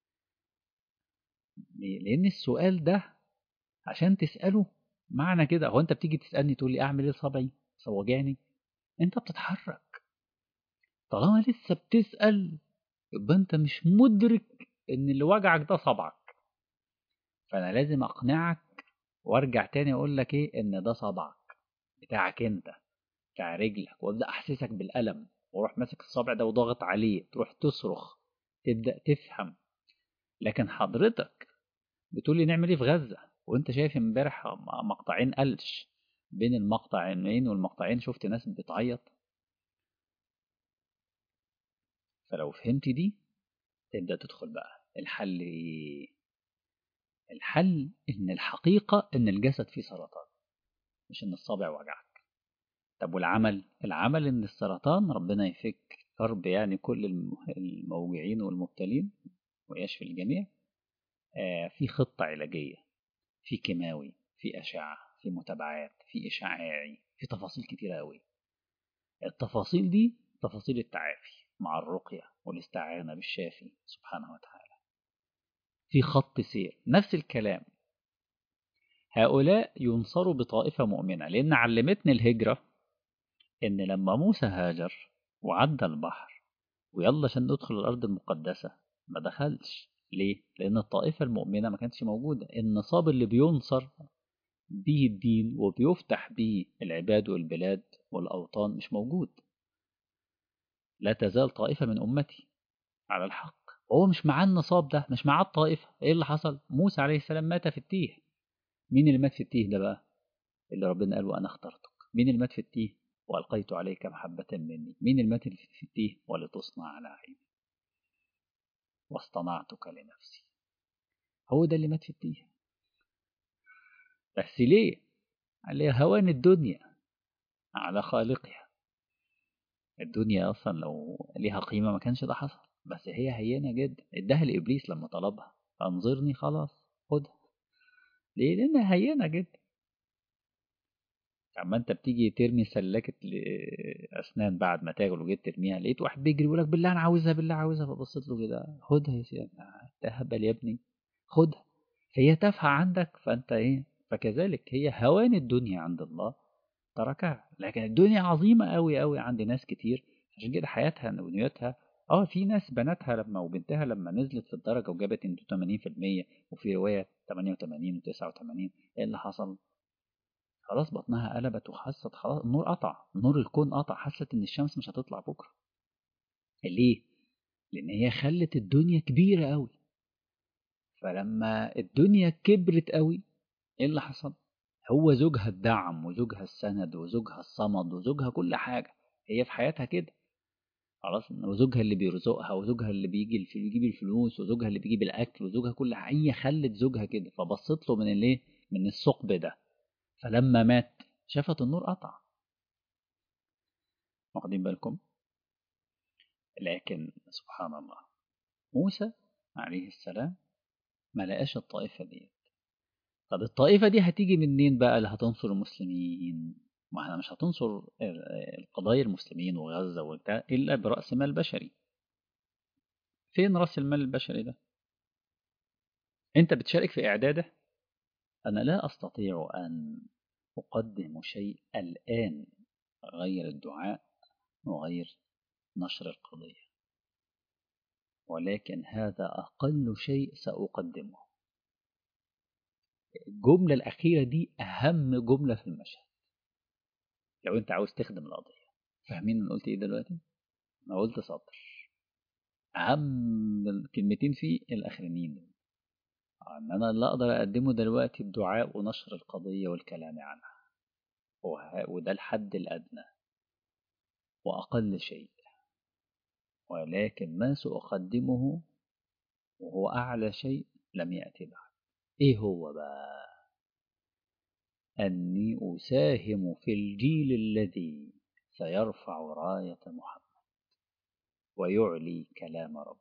ليه؟ لان السؤال ده عشان تساله معنى كده هو انت بتيجي تسالني تقول لي اعمل ايه صبعي وجعني انت بتتحرك طالما لسه بتسال يبقى انت مش مدرك ان اللي وجعك ده صبعك فانا لازم اقنعك وارجع تاني اقول لك ايه ان ده صبعك بتاعك انت بتاع رجلك وابدا احسسك بالالم واروح ماسك الصبع ده وضاغط عليه تروح تصرخ تبدا تفهم لكن حضرتك بتقول لي نعمل ايه في غزه وانت شايف امبارح مقطعين قلش بين المقطعين والمقطعين شفت ناس بتعيط فلو فهمت دي تبدا تدخل بقى الحل ايه الحل ان الحقيقه ان الجسد فيه سرطان مش ان الصابع وجعك طب والعمل العمل ان السرطان ربنا يفك كرب يعني كل الموجعين والمبتلين ويشفي الجميع آه في خطة علاجية في كيماوي في أشعة في متابعات في إشعاعي في تفاصيل كتيرة أوي التفاصيل دي تفاصيل التعافي مع الرقية والاستعانة بالشافي سبحانه وتعالى في خط سير نفس الكلام هؤلاء ينصروا بطائفة مؤمنة لأن علمتني الهجرة إن لما موسى هاجر وعدى البحر ويلا عشان ندخل الأرض المقدسة ما دخلش ليه؟ لأن الطائفة المؤمنة ما كانتش موجودة النصاب اللي بينصر به الدين وبيفتح به العباد والبلاد والأوطان مش موجود لا تزال طائفة من أمتي على الحق وهو مش معاه النصاب ده مش معاه الطائفة إيه اللي حصل؟ موسى عليه السلام مات في التيه مين اللي مات في التيه ده بقى؟ اللي ربنا قال وأنا اخترتك مين اللي مات في التيه؟ وألقيت عليك محبة مني مين اللي مات في التيه؟ ولتصنع على عيني واصطنعتك لنفسي هو ده اللي مات في التيه بس ليه؟ عليه هوان الدنيا على خالقها الدنيا أصلا لو ليها قيمة ما كانش ده حصل بس هي هينة جدا اداها لإبليس لما طلبها أنظرني خلاص خدها ليه؟ لأنها هينة جدا اما انت بتيجي ترمي سلاكة اسنان بعد ما تاكل وجيت ترميها لقيت واحد بيجري يقول لك بالله انا عاوزها بالله عاوزها فبصيت له كده خدها يا سيدي تهبل يا ابني خدها فهي تافهه عندك فانت ايه فكذلك هي هوان الدنيا عند الله تركها لكن الدنيا عظيمه قوي قوي عند ناس كتير عشان كده حياتها ودنيتها اه في ناس بناتها لما وبنتها لما نزلت في الدرجه وجابت 80% وفي روايه 88 و89 ايه اللي حصل؟ خلاص بطنها قلبت وحست خلاص النور قطع نور الكون قطع حست ان الشمس مش هتطلع بكره ليه لان هي خلت الدنيا كبيره قوي فلما الدنيا كبرت قوي ايه اللي حصل هو زوجها الدعم وزوجها السند وزوجها الصمد وزوجها كل حاجه هي في حياتها كده خلاص وزوجها اللي بيرزقها وزوجها اللي بيجي يجيب الفلوس وزوجها اللي بيجيب الاكل وزوجها كل حاجه هي خلت زوجها كده فبصت له من الايه من الثقب ده فلما مات شافت النور قطع واخدين بالكم لكن سبحان الله موسى عليه السلام ما لقاش الطائفة دي طب الطائفة دي هتيجي منين بقى اللي هتنصر المسلمين ما احنا مش هتنصر القضايا المسلمين وغزة وبتاع إلا برأس مال بشري فين رأس المال البشري ده انت بتشارك في إعداده أنا لا أستطيع أن أقدم شيء الآن غير الدعاء وغير نشر القضية ولكن هذا أقل شيء سأقدمه الجملة الأخيرة دي أهم جملة في المشهد لو أنت عاوز تخدم القضية فاهمين أنا قلت إيه دلوقتي؟ أنا قلت سطر أهم كلمتين فيه الأخرانيين دول ان انا اللي اقدر اقدمه دلوقتي الدعاء ونشر القضية والكلام عنها وده الحد الادنى واقل شيء ولكن ما سأقدمه وهو أعلى شيء لم يأتي بعد إيه هو بقى أني أساهم في الجيل الذي سيرفع راية محمد ويعلي كلام ربه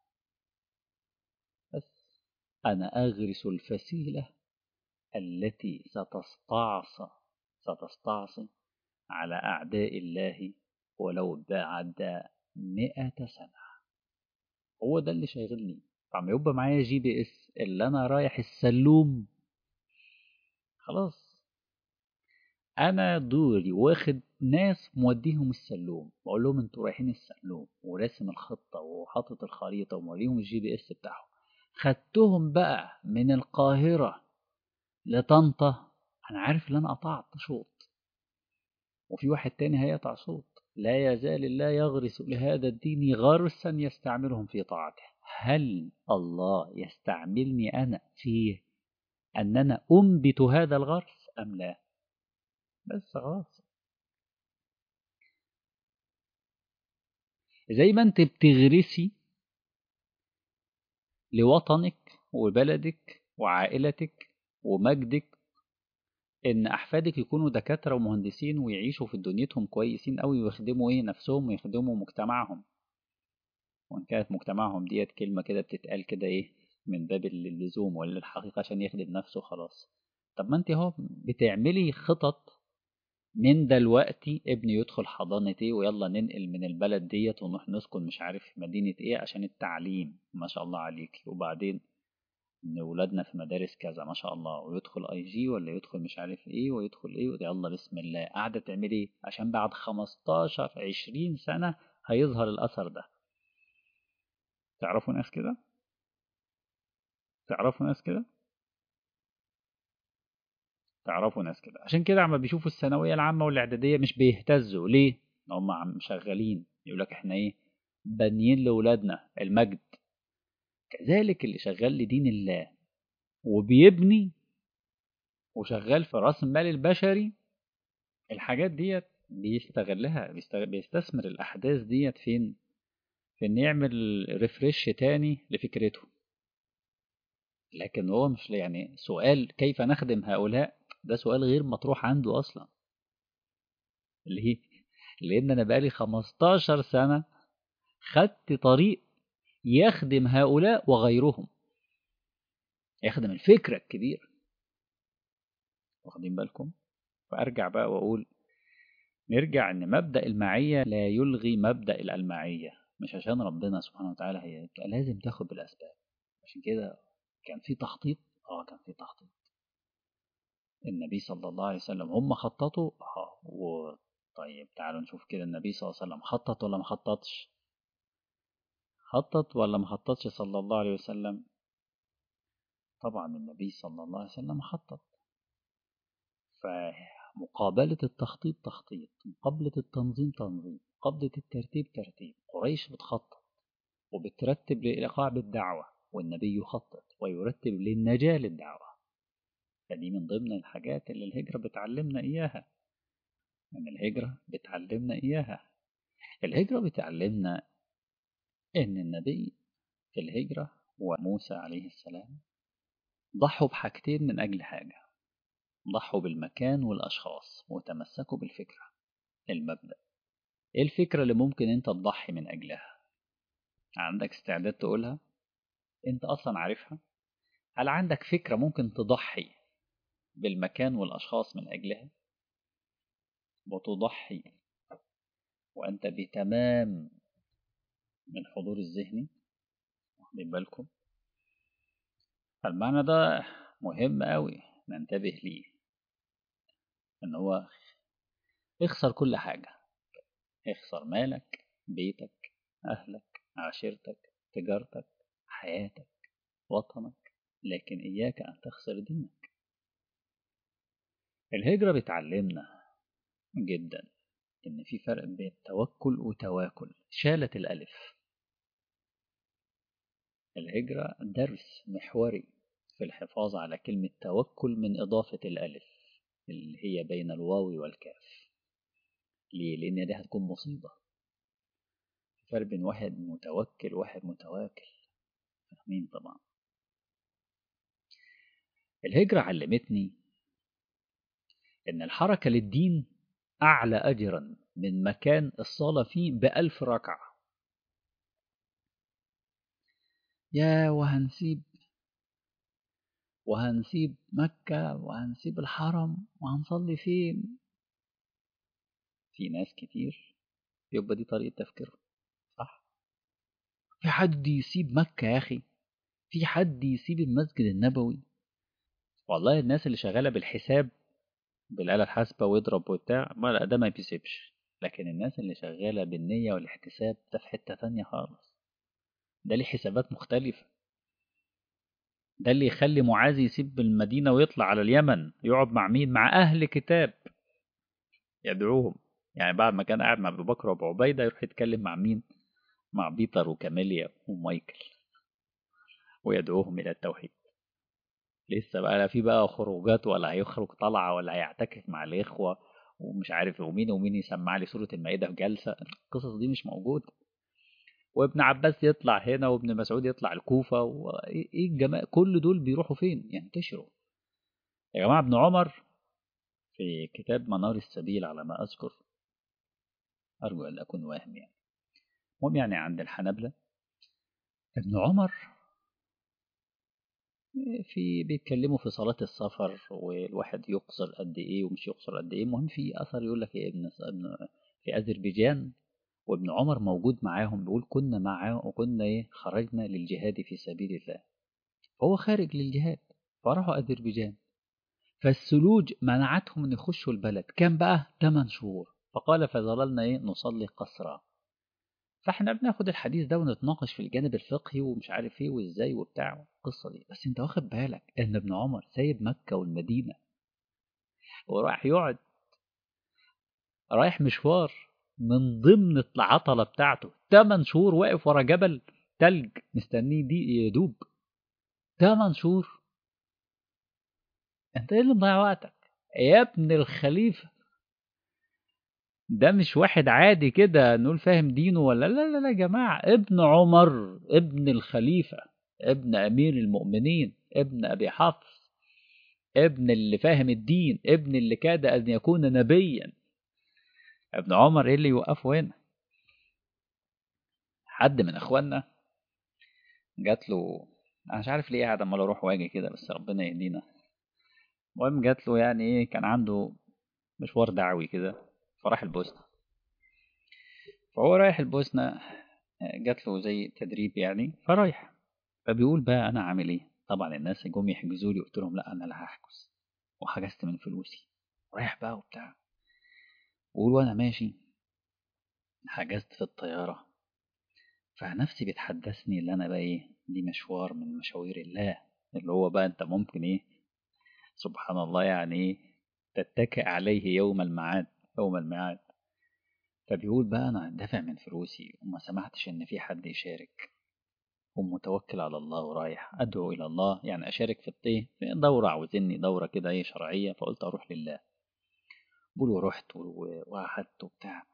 بس أنا أغرس الفسيلة التي ستستعصى ستستعصي على أعداء الله ولو بعد مئة سنة هو ده اللي شاغلني طب يبقى معايا جي بي اس اللي انا رايح السلوم خلاص انا دوري واخد ناس موديهم السلوم بقول لهم انتوا رايحين السلوم وراسم الخطه وحاطط الخريطه وموريهم الجي بي اس بتاعهم خدتهم بقى من القاهره لطنطا انا عارف ان انا قطعت شوط وفي واحد تاني هيقطع شوط لا يزال الله يغرس لهذا الدين غرسا يستعملهم في طاعته هل الله يستعملني أنا في أن أنا أنبت هذا الغرس أم لا بس خلاص زي ما أنت بتغرسي لوطنك وبلدك وعائلتك ومجدك ان احفادك يكونوا دكاتره ومهندسين ويعيشوا في دنيتهم كويسين قوي ويخدموا ايه نفسهم ويخدموا مجتمعهم وان كانت مجتمعهم ديت كلمه كده بتتقال كده ايه من باب اللزوم ولا الحقيقه عشان يخدم نفسه خلاص طب ما انت اهو بتعملي خطط من دلوقتي ابني يدخل حضانة ايه ويلا ننقل من البلد ديت ونروح نسكن مش عارف مدينة ايه عشان التعليم ما شاء الله عليك وبعدين ان ولادنا في مدارس كذا ما شاء الله ويدخل اي جي ولا يدخل مش عارف ايه ويدخل ايه يلا بسم الله قاعده تعمل ايه عشان بعد 15 20 سنه هيظهر الاثر ده تعرفوا ناس كده تعرفوا ناس كده تعرفوا ناس كده عشان كده عم بيشوفوا الثانويه العامه والاعداديه مش بيهتزوا ليه هم عم شغالين يقول لك احنا ايه بانيين لاولادنا المجد كذلك اللي شغال لدين الله وبيبني وشغال في راس المال البشري الحاجات ديت بيستغلها بيستثمر الأحداث ديت فين في إن يعمل ريفرش تاني لفكرته لكن هو مش يعني سؤال كيف نخدم هؤلاء ده سؤال غير مطروح عنده أصلا ليه؟ لأن أنا بقالي 15 سنة خدت طريق يخدم هؤلاء وغيرهم يخدم الفكرة الكبيرة واخدين بالكم فأرجع بقى وأقول نرجع إن مبدأ المعية لا يلغي مبدأ الألمعية مش عشان ربنا سبحانه وتعالى هي لازم تاخد بالأسباب عشان كده كان في تخطيط اه كان في تخطيط النبي صلى الله عليه وسلم هم خططوا اه و... طيب تعالوا نشوف كده النبي صلى الله عليه وسلم خطط ولا ما خططش خطط ولا ما خططش صلى الله عليه وسلم طبعا النبي صلى الله عليه وسلم خطط فمقابلة التخطيط تخطيط مقابلة التنظيم تنظيم مقابلة الترتيب ترتيب قريش بتخطط وبترتب لإيقاع بالدعوة والنبي يخطط ويرتب للنجاة للدعوة فدي من ضمن الحاجات اللي الهجرة بتعلمنا إياها من الهجرة بتعلمنا إياها الهجرة بتعلمنا إن النبي في الهجرة وموسى عليه السلام ضحوا بحاجتين من أجل حاجة ضحوا بالمكان والأشخاص وتمسكوا بالفكرة المبدأ إيه الفكرة اللي ممكن أنت تضحي من أجلها عندك استعداد تقولها أنت أصلا عارفها هل عندك فكرة ممكن تضحي بالمكان والأشخاص من أجلها وتضحي وأنت بتمام من حضور الذهني واخدين بالكم المعنى ده مهم قوي ننتبه ليه ان هو اخسر كل حاجة اخسر مالك بيتك اهلك عشيرتك تجارتك حياتك وطنك لكن اياك ان تخسر دينك الهجرة بتعلمنا جدا ان في فرق بين توكل وتواكل شالت الالف الهجرة درس محوري في في الحفاظ على كلمة توكل من إضافة الألف اللي هي بين الواو والكاف ليه؟ لأن دي هتكون مصيبة فرق بين واحد متوكل وواحد متواكل فاهمين طبعا الهجرة علمتني إن الحركة للدين أعلى أجرا من مكان الصلاة فيه بألف ركعة يا وهنسيب وهنسيب مكة وهنسيب الحرم وهنصلي فين في ناس كتير يبقى دي طريقة تفكيرهم صح في حد يسيب مكة يا أخي في حد يسيب المسجد النبوي والله الناس اللي شغالة بالحساب بالآلة الحاسبة ويضرب وبتاع ما لا ده ما بيسيبش لكن الناس اللي شغالة بالنية والاحتساب ده في حتة تانية خالص ده ليه حسابات مختلفة ده اللي يخلي معاذ يسيب المدينة ويطلع على اليمن يقعد مع مين مع أهل كتاب يدعوهم يعني بعد ما كان قاعد مع أبو بكر وأبو عبيدة يروح يتكلم مع مين مع بيتر وكاميليا ومايكل ويدعوهم إلى التوحيد لسه بقى لا في بقى خروجات ولا هيخرج طلعة ولا هيعتكف مع الإخوة ومش عارف ومين ومين يسمع لي سورة المائدة في جلسة القصص دي مش موجودة وابن عباس يطلع هنا وابن مسعود يطلع الكوفة وايه الجماعة كل دول بيروحوا فين ينتشروا يا جماعة ابن عمر في كتاب منار السبيل على ما أذكر أرجو أن أكون واهم يعني المهم يعني عند الحنبلة ابن عمر في بيتكلموا في صلاة السفر والواحد يقصر قد إيه ومش يقصر قد إيه المهم في أثر يقول لك إيه ابن في أذربيجان وابن عمر موجود معاهم بيقول كنا معاه وكنا ايه خرجنا للجهاد في سبيل الله فهو خارج للجهاد فراحوا أذربيجان فالثلوج منعتهم ان يخشوا البلد كان بقى 8 شهور فقال فظللنا ايه نصلي قصرا فاحنا بناخد الحديث ده ونتناقش في الجانب الفقهي ومش عارف ايه وازاي وبتاع القصه دي بس انت واخد بالك ان ابن عمر سايب مكه والمدينه وراح يقعد رايح مشوار من ضمن العطلة بتاعته 8 شهور واقف ورا جبل تلج مستنيه دي يدوب 8 شهور انت ايه اللي مضيع وقتك يا ابن الخليفة ده مش واحد عادي كده نقول فاهم دينه ولا لا لا لا يا جماعة ابن عمر ابن الخليفة ابن أمير المؤمنين ابن أبي حفص ابن اللي فاهم الدين ابن اللي كاد أن يكون نبيا ابن عمر ايه اللي يوقفه هنا حد من اخواننا جات له انا مش عارف ليه قاعد عمال اروح واجي كده بس ربنا يهدينا المهم جات له يعني ايه كان عنده مشوار دعوي كده فراح البوسنة فهو رايح البوسنة جات له زي تدريب يعني فرايح فبيقول بقى انا عامل ايه طبعا الناس جم يحجزوا لي قلت لهم لا انا اللي هحجز وحجزت من فلوسي رايح بقى وبتاع بقول وانا ماشي حجزت في الطيارة فنفسي بتحدثني اللي انا بقى ايه دي مشوار من مشاوير الله اللي هو بقى انت ممكن ايه سبحان الله يعني ايه تتكئ عليه يوم الميعاد يوم الميعاد فبيقول بقى انا دافع من فلوسي وما سمعتش ان في حد يشارك ومتوكل على الله ورايح ادعو الى الله يعني اشارك في الطيه في دوره عاوزيني دوره كده ايه شرعيه فقلت اروح لله بقول ورحت وقعدت وبتاع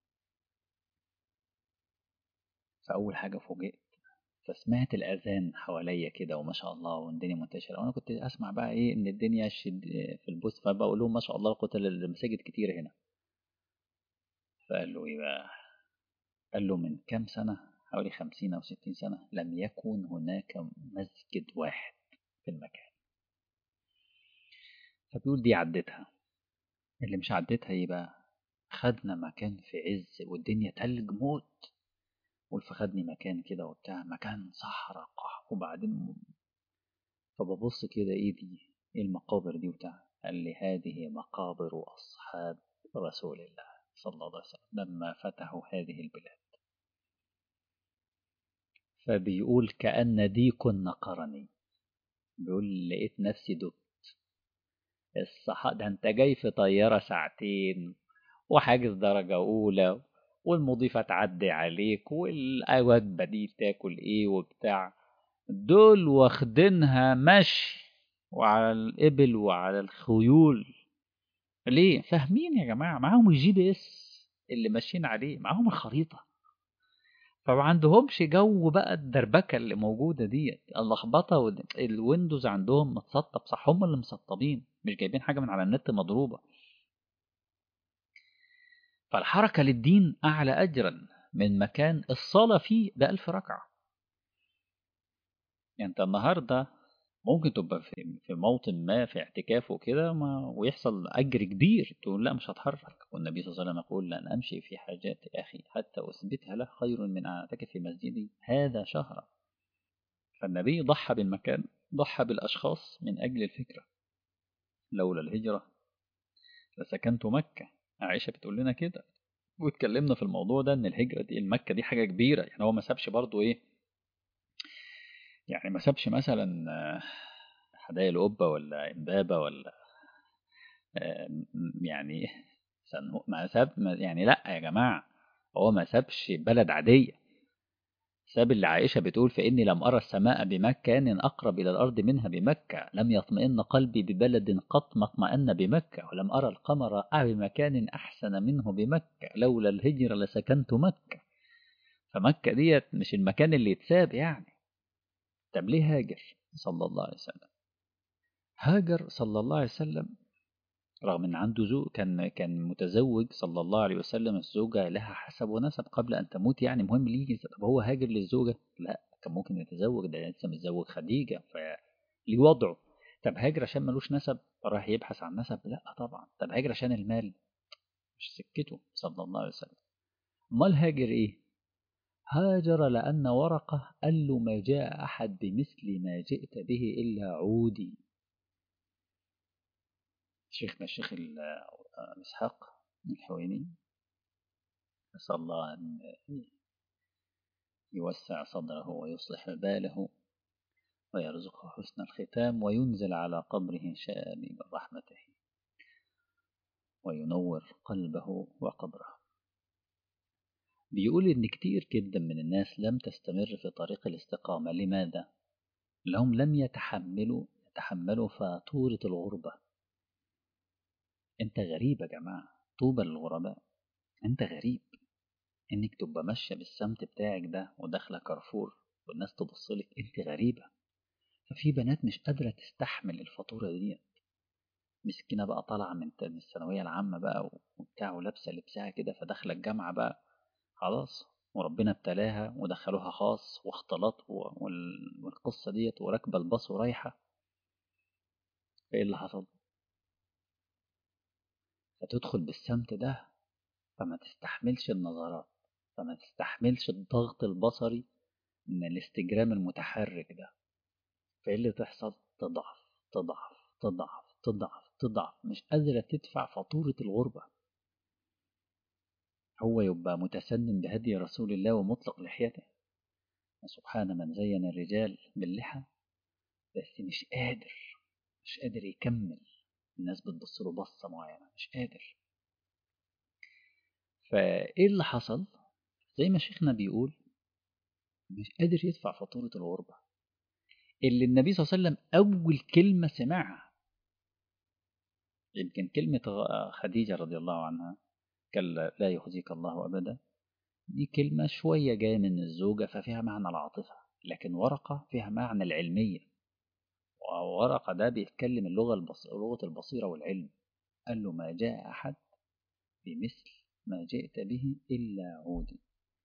فأول حاجة فوجئت فسمعت الأذان حواليا كده وما شاء الله والدنيا منتشرة وأنا كنت أسمع بقى إيه إن الدنيا شد في البوست فبقول لهم ما شاء الله قتل المساجد كتير هنا فقال له إيه بقى قال له من كام سنة حوالي خمسين أو ستين سنة لم يكن هناك مسجد واحد في المكان فبيقول دي عدتها اللي مش عديتها ايه بقى خدنا مكان في عز والدنيا تلج موت قول فخدني مكان كده وبتاع مكان صحراء قح وبعدين فببص كده ايه دي ايه المقابر دي وبتاع قال لي هذه مقابر اصحاب رسول الله صلى الله عليه وسلم لما فتحوا هذه البلاد فبيقول كأن ديك نقرني بيقول لقيت نفسي دبت الصح ده انت جاي في طيارة ساعتين وحاجز درجة أولى والمضيفة تعدي عليك والوجبة دي تاكل ايه وبتاع دول واخدينها مشي وعلى الإبل وعلى الخيول ليه فاهمين يا جماعة معاهم الجي بي اس اللي ماشيين عليه معاهم الخريطة فما عندهمش جو بقى الدربكة اللي موجودة ديت اللخبطة والويندوز عندهم متسطب صح هم اللي مسطبين مش جايبين حاجة من على النت مضروبة فالحركة للدين أعلى أجرا من مكان الصلاة فيه بألف ركعة يعني أنت النهاردة ممكن تبقى في في موطن ما في اعتكاف وكده ويحصل أجر كبير تقول لا مش هتحرك والنبي صلى الله عليه وسلم يقول لأن أمشي في حاجات أخي حتى أثبتها له خير من أن أعتكف في مسجدي هذا شهرا فالنبي ضحى بالمكان ضحى بالأشخاص من أجل الفكرة لولا الهجرة لسكنت مكة عائشة بتقول لنا كده واتكلمنا في الموضوع ده ان الهجرة دي المكة دي حاجة كبيرة يعني هو ما سابش برضه ايه يعني ما سابش مثلا حدائق القبة ولا امبابة ولا يعني ما ساب يعني لا يا جماعة هو ما سابش بلد عادية ساب اللي عائشة بتقول فإني لم أرى السماء بمكان أقرب إلى الأرض منها بمكة لم يطمئن قلبي ببلد قط ما اطمأن بمكة ولم أرى القمر بمكان أحسن منه بمكة لولا الهجرة لسكنت مكة فمكة ديت مش المكان اللي يتساب يعني طب ليه هاجر صلى الله عليه وسلم هاجر صلى الله عليه وسلم رغم ان عنده زوج كان كان متزوج صلى الله عليه وسلم الزوجه لها حسب ونسب قبل ان تموت يعني مهم ليه طب هو هاجر للزوجه لا كان ممكن يتزوج ده لسه متزوج خديجه فليه وضعه طب هاجر عشان ملوش نسب راح يبحث عن نسب لا طبعا طب هاجر عشان المال مش سكته صلى الله عليه وسلم امال هاجر ايه هاجر لأن ورقة قال له ما جاء أحد بمثل ما جئت به إلا عودي شيخنا الشيخ إسحاق الحويني نسأل الله أن يوسع صدره ويصلح باله ويرزقه حسن الختام وينزل على قبره شآن من رحمته وينور قلبه وقبره بيقول إن كتير جدا من الناس لم تستمر في طريق الاستقامة لماذا؟ لهم لم يتحملوا يتحملوا فاتورة الغربة أنت غريب يا جماعة طوبى للغرباء أنت غريب إنك تبقى ماشية بالسمت بتاعك ده وداخلة كارفور والناس تبصلك أنت غريبة ففي بنات مش قادرة تستحمل الفاتورة دي مسكينة بقى طالعة من الثانوية العامة بقى وبتاع ولابسة لبسها كده فداخلة الجامعة بقى خلاص وربنا ابتلاها ودخلوها خاص واختلط والقصة ديت وراكبة الباص ورايحة فايه اللي حصل فتدخل بالسمت ده فما تستحملش النظرات فما تستحملش الضغط البصري من الاستجرام المتحرك ده فايه اللي تحصل تضعف تضعف تضعف تضعف تضعف مش قادرة تدفع فاتورة الغربة هو يبقى متسنن بهدي رسول الله ومطلق لحيته سبحان من زين الرجال باللحى بس مش قادر مش قادر يكمل الناس بتبص له بصة معينة مش قادر فايه اللي حصل زي ما شيخنا بيقول مش قادر يدفع فاتورة الغربة اللي النبي صلى الله عليه وسلم أول كلمة سمعها يمكن كلمة خديجة رضي الله عنها كلا لا يخزيك الله أبدا دي كلمة شوية جاية من الزوجة ففيها معنى العاطفة لكن ورقة فيها معنى العلمية وورقة ده بيتكلم اللغة البص... لغة البصيرة والعلم قال له ما جاء أحد بمثل ما جئت به إلا عودي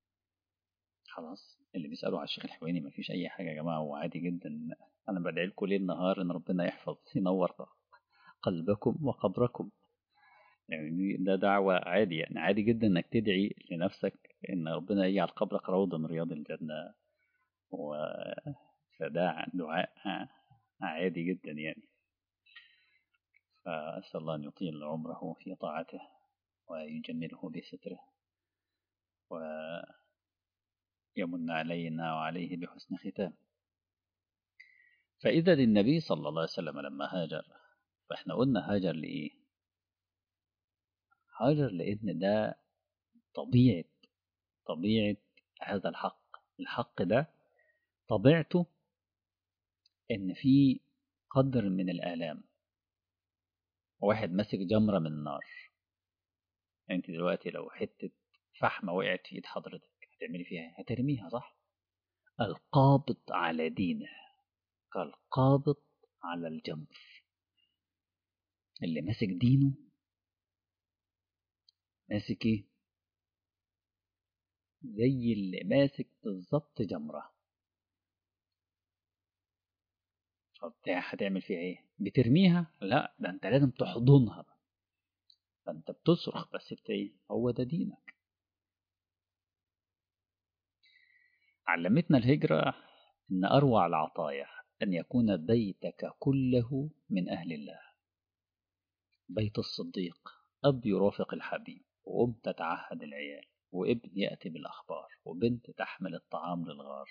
خلاص اللي بيسألوا على الشيخ الحويني ما فيش أي حاجة يا جماعة وعادي جدا أنا بدعي لكم ليل نهار إن ربنا يحفظ ينور قلبكم وقبركم يعني ده دعوة عادي يعني عادي جدا انك تدعي لنفسك ان ربنا يجعل قبرك روضة من رياض الجنة و فده دعاء عادي جدا يعني فأسأل الله أن يطيل عمره في طاعته ويجمله بستره ويمن علينا وعليه بحسن ختام فإذا النبي صلى الله عليه وسلم لما هاجر فإحنا قلنا هاجر لإيه هاجر لأن ده طبيعة طبيعة هذا الحق الحق ده طبيعته إن في قدر من الآلام واحد ماسك جمرة من النار انت دلوقتي لو حتة فحمة وقعت في ايد حضرتك هتعملي فيها ايه؟ هترميها صح القابض على دينه كالقابض على الجمر اللي ماسك دينه ماسك ايه زي اللي ماسك بالظبط جمرة طب هتعمل فيها ايه بترميها لا ده انت لازم تحضنها بقى. فانت بتصرخ بس انت ايه هو ده دينك علمتنا الهجرة ان اروع العطايا ان يكون بيتك كله من اهل الله بيت الصديق اب يرافق الحبيب وام تتعهد العيال وابن يأتي بالأخبار وبنت تحمل الطعام للغار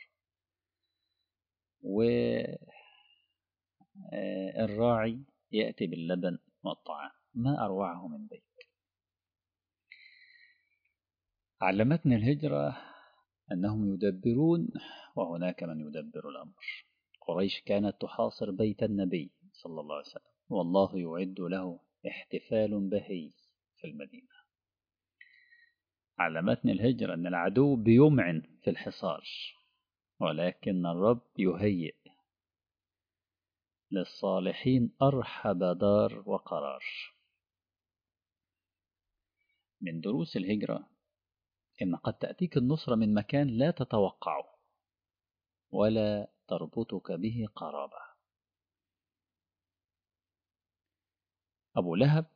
والراعي يأتي باللبن والطعام ما أروعه من بيت علمتني الهجرة أنهم يدبرون وهناك من يدبر الأمر قريش كانت تحاصر بيت النبي صلى الله عليه وسلم والله يعد له احتفال بهي في المدينة علمتني الهجرة أن العدو بيمعن في الحصار ولكن الرب يهيئ للصالحين أرحب دار وقرار من دروس الهجرة إن قد تأتيك النصرة من مكان لا تتوقعه ولا تربطك به قرابة أبو لهب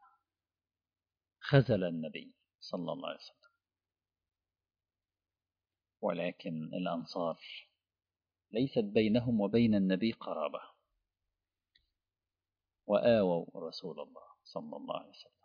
خزل النبي صلى الله عليه وسلم ولكن الأنصار ليست بينهم وبين النبي قرابة وآووا رسول الله صلى الله عليه وسلم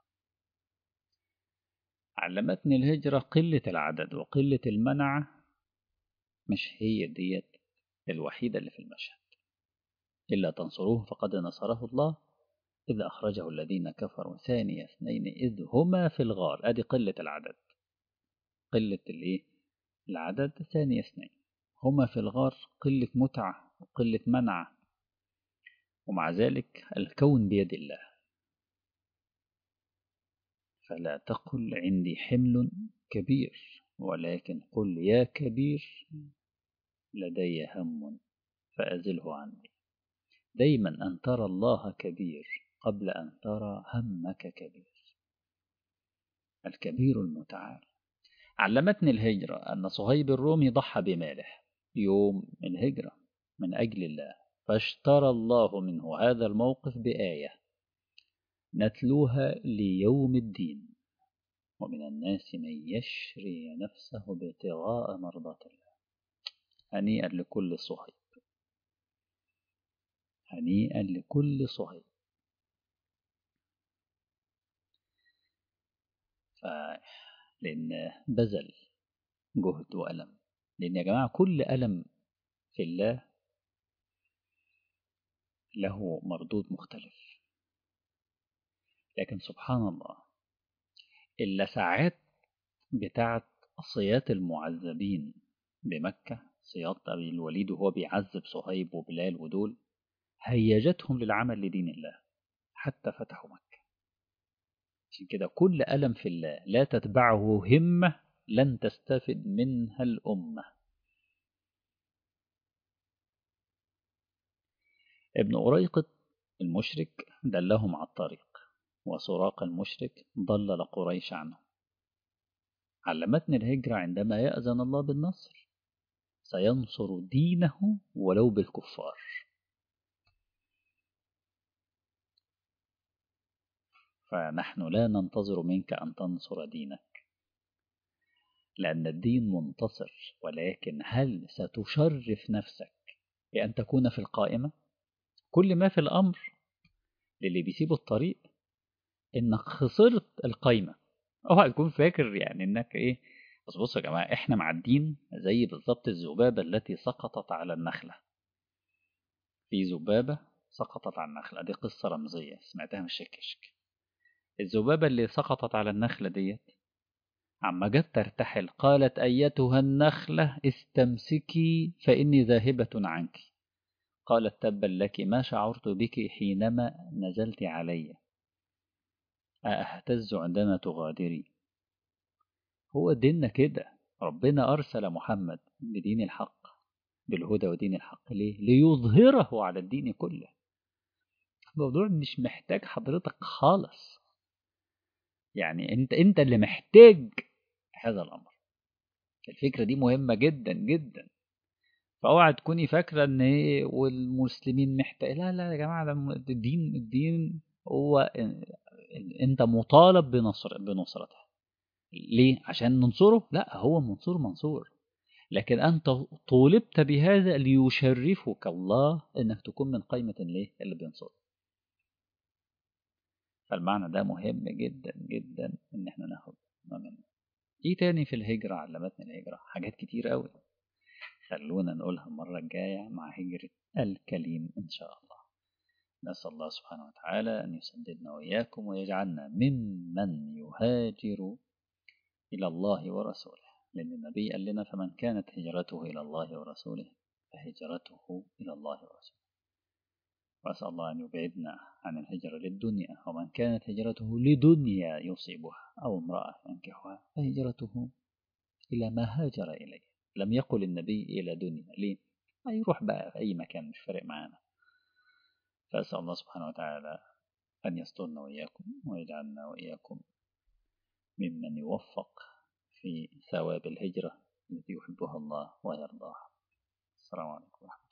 علمتني الهجرة قلة العدد وقلة المنع مش هي ديت الوحيدة اللي في المشهد إلا تنصروه فقد نصره الله إذ أخرجه الذين كفروا ثاني اثنين إذ هما في الغار أدي قلة العدد قلة الإيه العدد ثاني اثنين هما في الغار قلة متعة وقلة منع ومع ذلك الكون بيد الله فلا تقل عندي حمل كبير ولكن قل يا كبير لدي هم فأزله عني دايما أن ترى الله كبير قبل أن ترى همك كبير الكبير المتعال علمتني الهجرة أن صهيب الرومي ضحى بماله يوم الهجرة من أجل الله فاشترى الله منه هذا الموقف بآية نتلوها ليوم الدين ومن الناس من يشري نفسه ابتغاء مرضات الله هنيئا لكل صهيب هنيئا لكل صهيب ف... لأن بذل جهد وألم لأن يا جماعة كل ألم في الله له مردود مختلف لكن سبحان الله إلا ساعات بتاعت صيات المعذبين بمكة صيات أبي الوليد وهو بيعذب صهيب وبلال ودول هيجتهم للعمل لدين الله حتى فتحوا مكة عشان كده كل ألم في الله لا تتبعه همة لن تستفد منها الأمة ابن أريقط المشرك دلهم على الطريق وسراق المشرك ضلل قريش عنه علمتني الهجرة عندما يأذن الله بالنصر سينصر دينه ولو بالكفار فنحن لا ننتظر منك أن تنصر دينك لأن الدين منتصر ولكن هل ستشرف نفسك بأن تكون في القائمة كل ما في الأمر للي بيسيبوا الطريق إنك خسرت القايمة اوعى تكون فاكر يعني إنك إيه بس بصوا يا جماعة إحنا معدين زي بالظبط الذبابة التي سقطت على النخلة في ذبابة سقطت على النخلة دي قصة رمزية سمعتها من الشكشك الذبابة اللي سقطت على النخلة ديت عما جت ترتحل قالت أيتها النخلة استمسكي فإني ذاهبة عنك قالت تبا لك ما شعرت بك حينما نزلت علي أهتز عندما تغادري هو ديننا كده ربنا أرسل محمد بدين الحق بالهدى ودين الحق ليه؟ ليظهره على الدين كله الموضوع مش محتاج حضرتك خالص يعني انت انت اللي محتاج هذا الامر الفكره دي مهمه جدا جدا فاوعى تكوني فاكره ان ايه والمسلمين محتاج لا لا يا جماعه ده الدين الدين هو انت مطالب بنصر بنصرته ليه عشان ننصره لا هو منصور منصور لكن انت طولبت بهذا ليشرفك الله انك تكون من قائمه ليه اللي بينصر فالمعنى ده مهم جدا جدا ان احنا ناخد منه ايه تاني في الهجرة علمتني الهجرة حاجات كتير قوي خلونا نقولها المرة الجاية مع هجرة الكليم إن شاء الله نسأل الله سبحانه وتعالى أن يسددنا وإياكم ويجعلنا ممن يهاجر إلى الله ورسوله لأن النبي قال لنا فمن كانت هجرته إلى الله ورسوله فهجرته إلى الله ورسوله وأسأل الله أن يبعدنا عن الهجرة للدنيا ومن كانت هجرته لدنيا يصيبها أو امرأة ينكحها فهجرته إلى ما هاجر إليه لم يقل النبي إلى دنيا ليه؟ يروح بقى في أي مكان مش فارق معانا فأسأل الله سبحانه وتعالى أن يسترنا وإياكم ويجعلنا وإياكم ممن يوفق في ثواب الهجرة التي يحبها الله ويرضاها السلام عليكم ورحمة الله